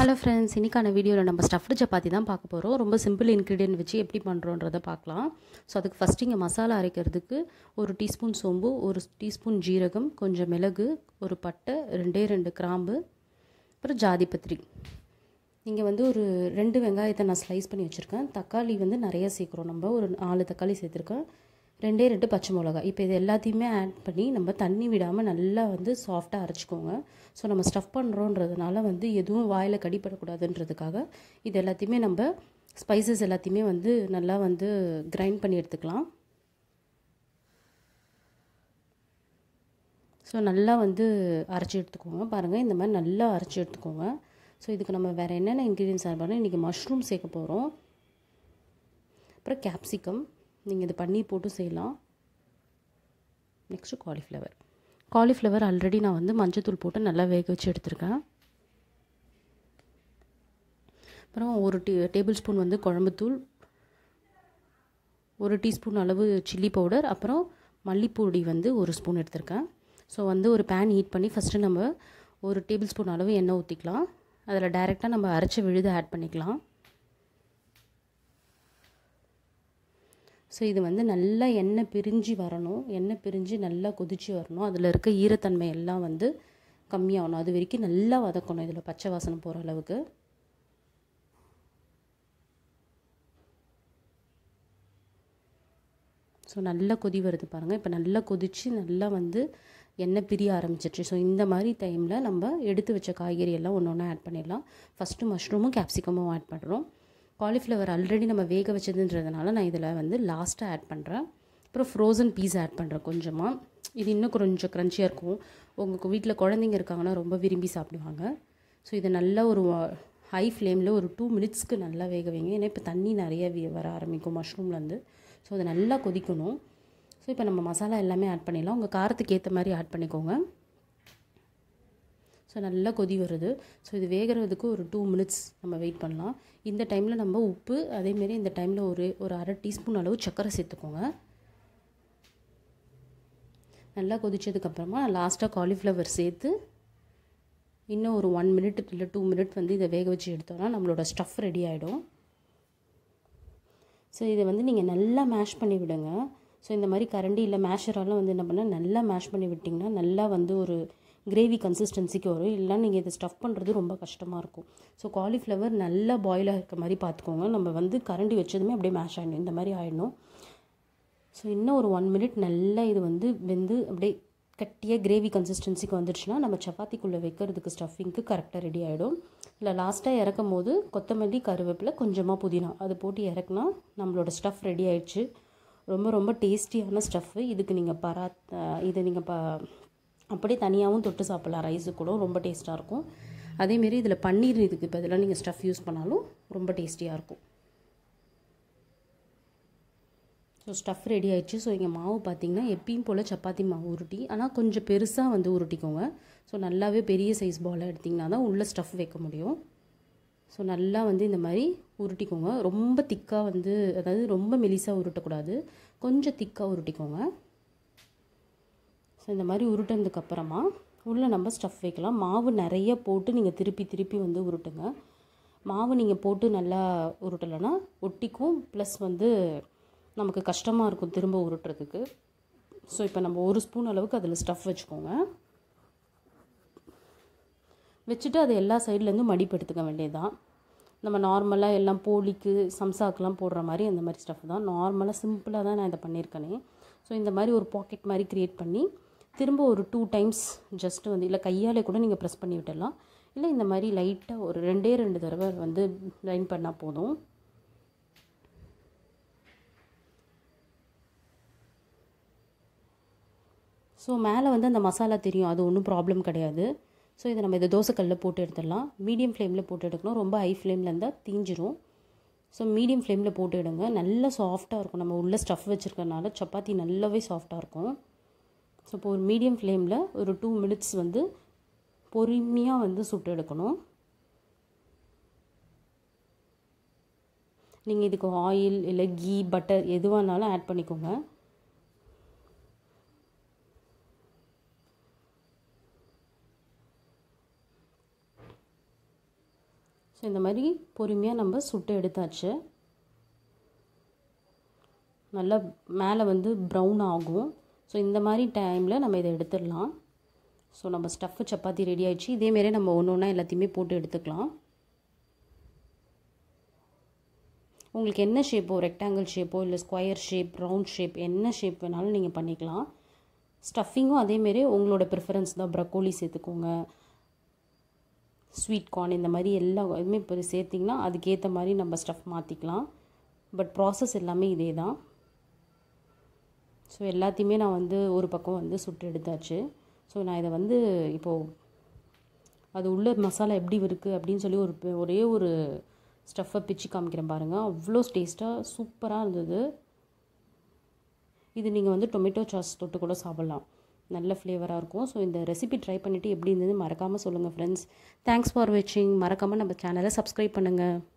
hello friends இன்றைக்கான வீடியோவில் நம்ம ஸ்டஃப்டு சப்பாத்தி தான் பார்க்க போகிறோம் ரொம்ப சிம்பிள் இன்க்ரீடியன்ட் வச்சு எப்படி பண்ணுறோன்றதை பார்க்கலாம் ஸோ அதுக்கு ஃபஸ்ட்டு இங்கே மசாலா அரைக்கிறதுக்கு ஒரு டீஸ்பூன் சோம்பு ஒரு டீஸ்பூன் ஜீரகம் கொஞ்சம் மிளகு ஒரு பட்டை ரெண்டே ரெண்டு கிராம்பு அப்புறம் ஜாதிபத்திரி இங்கே வந்து ஒரு ரெண்டு வெங்காயத்தை நான் ஸ்லைஸ் பண்ணி வச்சுருக்கேன் தக்காளி வந்து நிறைய சேர்க்குறோம் நம்ம ஒரு நாலு தக்காளி சேர்த்துருக்கேன் ரெண்டே ரெண்டு பச்சை மிளகா இப்போ இது எல்லாத்தையுமே ஆட் பண்ணி நம்ம தண்ணி விடாமல் நல்லா வந்து சாஃப்டாக அரைச்சிக்கோங்க ஸோ நம்ம ஸ்டஃப் பண்ணுறோன்றதுனால வந்து எதுவும் வாயில் கடிப்படக்கூடாதுன்றதுக்காக இது எல்லாத்தையுமே நம்ம ஸ்பைசஸ் எல்லாத்தையுமே வந்து நல்லா வந்து கிரைண்ட் பண்ணி எடுத்துக்கலாம் ஸோ நல்லா வந்து அரைச்சி எடுத்துக்கோங்க பாருங்கள் இந்த மாதிரி நல்லா அரைச்சி எடுத்துக்கோங்க ஸோ இதுக்கு நம்ம வேறு என்னென்ன இன்க்ரீடியன்ஸ் ஆட் பண்ணால் இன்றைக்கி மஷ்ரூம் சேர்க்க போகிறோம் அப்புறம் கேப்சிகம் நீங்கள் இது பன்னீர் போட்டு செய்யலாம் நெக்ஸ்ட்டு காலிஃப்ளவர் காலிஃப்ளவர் ஆல்ரெடி நான் வந்து மஞ்சத்தூள் போட்டு நல்லா வேக வச்சு எடுத்திருக்கேன் அப்புறம் ஒரு டீ டேபிள் ஸ்பூன் வந்து குழம்புத்தூள் ஒரு டீஸ்பூன் அளவு சில்லி பவுடர் அப்புறம் மல்லிப்பொடி வந்து ஒரு ஸ்பூன் எடுத்திருக்கேன் ஸோ வந்து ஒரு பேன் ஹீட் பண்ணி ஃபஸ்ட்டு நம்ம ஒரு டேபிள் ஸ்பூன் அளவு எண்ணெய் ஊற்றிக்கலாம் அதில் டைரெக்டாக நம்ம அரைச்ச விழுது ஆட் பண்ணிக்கலாம் ஸோ இது வந்து நல்லா எண்ணெய் பிரிஞ்சு வரணும் எண்ணெய் பிரிஞ்சு நல்லா கொதிச்சு வரணும் அதில் இருக்க ஈரத்தன்மை எல்லாம் வந்து கம்மியாகணும் அது வரைக்கும் நல்லா வதக்கணும் இதில் பச்சை வாசனை போகிற அளவுக்கு ஸோ நல்லா கொதி வருது பாருங்கள் இப்போ நல்லா கொதித்து நல்லா வந்து எண்ணெய் பிரிய ஆரம்பிச்சிருச்சு ஸோ இந்த மாதிரி டைமில் நம்ம எடுத்து வச்ச காய்கறி எல்லாம் ஒன்று ஒன்று ஆட் பண்ணிடலாம் ஃபஸ்ட்டு மஷ்ரூமும் கேப்சிகமும் ஆட் பண்ணுறோம் காலிஃப்ளவர் ஆல்ரெடி நம்ம வேக வச்சதுன்றதுனால நான் இதில் வந்து லாஸ்ட்டாக ஆட் பண்ணுறேன் அப்புறம் ஃப்ரோசன் பீஸ் ஆட் பண்ணுறேன் கொஞ்சமாக இது இன்னும் கொஞ்சம் க்ரன்ச்சியாக இருக்கும் உங்களுக்கு வீட்டில் குழந்தைங்க இருக்காங்கன்னா ரொம்ப விரும்பி சாப்பிடுவாங்க ஸோ இதை நல்லா ஒரு ஹை ஃப்ளேமில் ஒரு டூ மினிட்ஸ்க்கு நல்லா வேக வைங்க ஏன்னா இப்போ தண்ணி நிறைய வர ஆரம்பிக்கும் மஷ்ரூம்லேருந்து ஸோ அதை நல்லா கொதிக்கணும் ஸோ இப்போ நம்ம மசாலா எல்லாமே ஆட் பண்ணிடலாம் உங்கள் காரத்துக்கு ஏற்ற மாதிரி ஆட் பண்ணிக்கோங்க ஸோ நல்லா கொதி வருது ஸோ இது வேகிறதுக்கு ஒரு டூ மினிட்ஸ் நம்ம வெயிட் பண்ணலாம் இந்த டைமில் நம்ம உப்பு அதேமாரி இந்த டைமில் ஒரு ஒரு அரை டீஸ்பூன் அளவு சர்க்கரை சேர்த்துக்கோங்க நல்லா கொதிச்சதுக்கப்புறமா லாஸ்ட்டாக காலிஃப்ளவர் சேர்த்து இன்னும் ஒரு ஒன் மினிட் இல்லை டூ மினிட் வந்து இதை வேக வச்சு எடுத்தோம்னா நம்மளோட ஸ்டஃப் ரெடி ஆகிடும் ஸோ இதை வந்து நீங்கள் நல்லா மேஷ் பண்ணி விடுங்க ஸோ இந்த மாதிரி கரண்டி இல்லை மேஷரெல்லாம் வந்து என்ன பண்ணால் நல்லா மேஷ் பண்ணி விட்டிங்கன்னா நல்லா வந்து ஒரு கிரேவி கன்சிஸ்டன்சிக்கு வரும் இல்லைனா நீங்கள் இதை ஸ்டஃப் பண்ணுறது ரொம்ப கஷ்டமாக இருக்கும் ஸோ காலிஃப்ளவர் நல்லா பாயிலாக இருக்க மாதிரி பார்த்துக்கோங்க நம்ம வந்து கரண்டி வச்சதுமே அப்படியே மேஷ் ஆகிடும் இந்த மாதிரி ஆகிடணும் ஸோ இன்னும் ஒரு ஒன் மினிட் நல்லா இது வந்து வெந்து அப்படியே கட்டியாக கிரேவி கன்சிஸ்டன்சிக்கு வந்துடுச்சுன்னா நம்ம சப்பாத்திக்குள்ளே வைக்கிறதுக்கு ஸ்டஃபிங்க்கு கரெக்டாக ரெடி ஆகிடும் இல்லை லாஸ்ட்டாக இறக்கும் போது கொத்தமல்லி கருவேப்பிலை கொஞ்சமாக புதினா அது போட்டு இறக்குனா நம்மளோட ஸ்டஃப் ரெடி ஆயிடுச்சு ரொம்ப ரொம்ப டேஸ்டியான ஸ்டஃப்பு இதுக்கு நீங்கள் பராத் இதை நீங்கள் ப அப்படியே தனியாகவும் தொட்டு சாப்பிட்லாம் ரைஸு கூட ரொம்ப டேஸ்ட்டாக இருக்கும் அதேமாரி இதில் பன்னீர் இதுக்கு இப்போ இதெல்லாம் நீங்கள் ஸ்டஃப் யூஸ் பண்ணாலும் ரொம்ப டேஸ்டியாக இருக்கும் ஸோ ஸ்டஃப் ரெடி ஆயிடுச்சு ஸோ இங்கே மாவு பார்த்திங்கன்னா எப்பயும் போல் சப்பாத்தி மாவு உருட்டி ஆனால் கொஞ்சம் பெருசாக வந்து உருட்டிக்கோங்க ஸோ நல்லாவே பெரிய சைஸ் பாலாக எடுத்திங்கன்னா தான் உள்ளே ஸ்டஃப் வைக்க முடியும் ஸோ நல்லா வந்து இந்த மாதிரி உருட்டிக்கோங்க ரொம்ப திக்காக வந்து அதாவது ரொம்ப மெலிசாக உருட்டக்கூடாது கொஞ்சம் திக்காக உருட்டிக்கோங்க ஸோ இந்த மாதிரி உருட்டினதுக்கப்புறமா உள்ளே நம்ம ஸ்டஃப் வைக்கலாம் மாவு நிறைய போட்டு நீங்கள் திருப்பி திருப்பி வந்து உருட்டுங்க மாவு நீங்கள் போட்டு நல்லா உருட்டலைன்னா ஒட்டிக்கும் ப்ளஸ் வந்து நமக்கு கஷ்டமாக இருக்கும் திரும்ப உருட்டுறதுக்கு ஸோ இப்போ நம்ம ஒரு ஸ்பூன் அளவுக்கு அதில் ஸ்டஃப் வச்சுக்கோங்க வச்சுட்டு அதை எல்லா சைட்லேருந்து மடிப்பு எடுத்துக்க வேண்டியதுதான் நம்ம நார்மலாக எல்லாம் போலிக்கு சம்சாக்கெலாம் போடுற மாதிரி அந்த மாதிரி ஸ்டஃப் தான் நார்மலாக சிம்பிளாக தான் நான் இதை பண்ணியிருக்கேனே ஸோ இந்த மாதிரி ஒரு பாக்கெட் மாதிரி க்ரியேட் பண்ணி திரும்ப ஒரு டூ டைம்ஸ் ஜஸ்ட்டு வந்து இல்லை கையாலே கூட நீங்கள் ப்ரெஸ் பண்ணி விட்டுடலாம் இல்லை இந்த மாதிரி லைட்டாக ஒரு ரெண்டே ரெண்டு தடவை வந்து லைன் பண்ணால் போதும் ஸோ மேலே வந்து அந்த மசாலா தெரியும் அது ஒன்றும் ப்ராப்ளம் கிடையாது ஸோ இதை நம்ம இதை தோசைக்கல்லில் போட்டு எடுத்துடலாம் மீடியம் ஃப்ளேமில் போட்டு எடுக்கணும் ரொம்ப ஹை ஃப்ளேமில் இருந்தால் தீஞ்சிரும் ஸோ மீடியம் ஃப்ளேமில் போட்டு எடுங்க நல்லா சாஃப்டாக இருக்கும் நம்ம உள்ளே ஸ்டஃப் வச்சுருக்கனால சப்பாத்தி நல்லாவே சாஃப்டாக இருக்கும் ஸோ இப்போ ஒரு மீடியம் ஃப்ளேமில் ஒரு டூ மினிட்ஸ் வந்து பொறுமையாக வந்து சுட்டு எடுக்கணும் நீங்கள் இதுக்கு ஆயில் இல்லை கீ பட்டர் எதுவானாலும் ஆட் பண்ணிக்கோங்க ஸோ இந்த மாதிரி பொறுமையாக நம்ம சுட்டு எடுத்தாச்சு நல்லா மேலே வந்து ப்ரௌன் ஆகும் ஸோ இந்த மாதிரி டைமில் நம்ம இதை எடுத்துடலாம் ஸோ நம்ம ஸ்டஃப்பு சப்பாத்தி ரெடி ஆயிடுச்சு இதேமாரி நம்ம ஒன்று ஒன்றா எல்லாத்தையுமே போட்டு எடுத்துக்கலாம் உங்களுக்கு என்ன ஷேப்போ ரெக்டாங்கிள் ஷேப்போ இல்லை ஸ்கொயர் ஷேப் ரவுண்ட் ஷேப் என்ன ஷேப் வேணாலும் நீங்கள் பண்ணிக்கலாம் ஸ்டஃபிங்கும் அதேமாரி உங்களோட ப்ரிஃபரன்ஸ் தான் ப்ரக்கோலி சேர்த்துக்கோங்க ஸ்வீட் கார்ன் இந்த மாதிரி எல்லா இதுவுமே இப்போ சேர்த்திங்கன்னா அதுக்கேற்ற மாதிரி நம்ம ஸ்டஃப் மாற்றிக்கலாம் பட் ப்ராசஸ் எல்லாமே இதே தான் ஸோ எல்லாத்தையுமே நான் வந்து ஒரு பக்கம் வந்து சுட்டு எடுத்தாச்சு ஸோ நான் இதை வந்து இப்போது அது உள்ள மசாலா எப்படி இருக்குது அப்படின்னு சொல்லி ஒரு ஒரே ஒரு ஸ்டஃப்பை பிச்சு காமிக்கிறேன் பாருங்கள் அவ்வளோ டேஸ்ட்டாக சூப்பராக இருந்தது இது நீங்கள் வந்து டொமேட்டோ சாஸ் தொட்டு கூட சாப்பிட்லாம் நல்ல ஃப்ளேவராக இருக்கும் ஸோ இந்த ரெசிபி ட்ரை பண்ணிவிட்டு எப்படி இருந்தது மறக்காமல் சொல்லுங்கள் ஃப்ரெண்ட்ஸ் தேங்க்ஸ் ஃபார் வாட்சிங் மறக்காமல் நம்ம சேனலை சப்ஸ்கிரைப் பண்ணுங்கள்